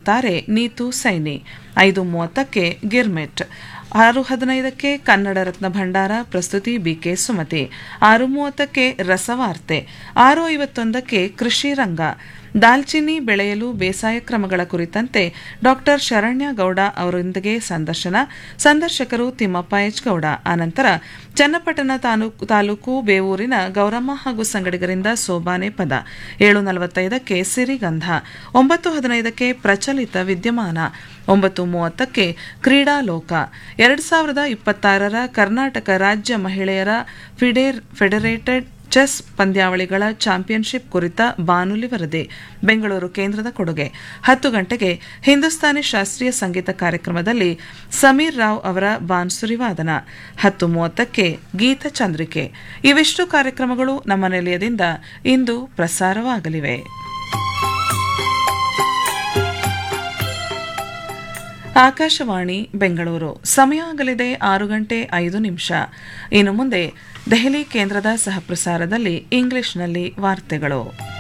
ಓದುತ್ತಾರೆ ನೀತು ಸೈನಿ ಐದು ಮೂವತ್ತಕ್ಕೆ ಗಿರ್ಮೆಟ್ ಆರು ಹದಿನೈದಕ್ಕೆ ಕನ್ನಡ ರತ್ನ ಭಂಡಾರ ಪ್ರಸ್ತುತಿ ಬಿಕೆ ಸುಮತಿ ಆರು ಮೂವತ್ತಕ್ಕೆ ರಸವಾರ್ತೆ ಆರು ಐವತ್ತೊಂದಕ್ಕೆ ಕೃಷಿ ರಂಗ ದಾಲ್ಚಿನ್ನಿ ಬೆಳೆಯಲು ಬೇಸಾಯ ಕ್ರಮಗಳ ಕುರಿತಂತೆ ಡಾಕ್ಟರ್ ಶರಣ್ಯ ಗೌಡ ಅವರೊಂದಿಗೆ ಸಂದರ್ಶನ ಸಂದರ್ಶಕರು ತಿಮ್ಮಪ್ಪ ಎಚ್ ಗೌಡ ಆನಂತರ ಚನ್ನಪಟ್ಟಣ ತಾಲೂಕು ಬೇವೂರಿನ ಗೌರಮ್ಮ ಹಾಗೂ ಸಂಗಡಿಗರಿಂದ ಸೋಬಾನೆ ಪದ ಏಳು ನಲವತ್ತೈದಕ್ಕೆ ಸಿರಿಗಂಧ ಒಂಬತ್ತು ಹದಿನೈದಕ್ಕೆ ಪ್ರಚಲಿತ ವಿದ್ಯಮಾನ ಒಂಬತ್ತು ಮೂವತ್ತಕ್ಕೆ ಕ್ರೀಡಾಲೋಕ ಎರಡ್ ಸಾವಿರದ ಇಪ್ಪತ್ತಾರರ ಕರ್ನಾಟಕ ರಾಜ್ಯ ಮಹಿಳೆಯರ ಫಿಡೇರ್ ಫೆಡರೇಟೆಡ್ ಚೆಸ್ ಪಂದ್ಯಾವಳಿಗಳ ಚಾಂಪಿಯನ್ಶಿಪ್ ಕುರಿತ ಬಾನುಲಿ ವರದಿ ಬೆಂಗಳೂರು ಕೇಂದ್ರದ ಕೊಡುಗೆ ಹತ್ತು ಗಂಟೆಗೆ ಹಿಂದೂಸ್ತಾನಿ ಶಾಸ್ತ್ರೀಯ ಸಂಗೀತ ಕಾರ್ಯಕ್ರಮದಲ್ಲಿ ಸಮೀರ್ ರಾವ್ ಅವರ ಬಾನ್ಸುರಿ ವಾದನ ಹತ್ತು ಮೂವತ್ತಕ್ಕೆ ಗೀತ ಚಂದ್ರಿಕೆ ಇವಿಷ್ಟು ಕಾರ್ಯಕ್ರಮಗಳು ನಮ್ಮ ನಿಲಯದಿಂದ ಇಂದು ಪ್ರಸಾರವಾಗಲಿವೆ ಆಕಾಶವಾಣಿ ಬೆಂಗಳೂರು ಸಮಯ ಆಗಲಿದೆ ಆರು ಗಂಟೆ ಐದು ನಿಮಿಷ ಇನ್ನು ಮುಂದೆ ದೆಹಲಿ ಕೇಂದ್ರದ ಸಹಪ್ರಸಾರದಲ್ಲಿ ಇಂಗ್ಲಿಷ್ನಲ್ಲಿ ವಾರ್ತೆಗಳು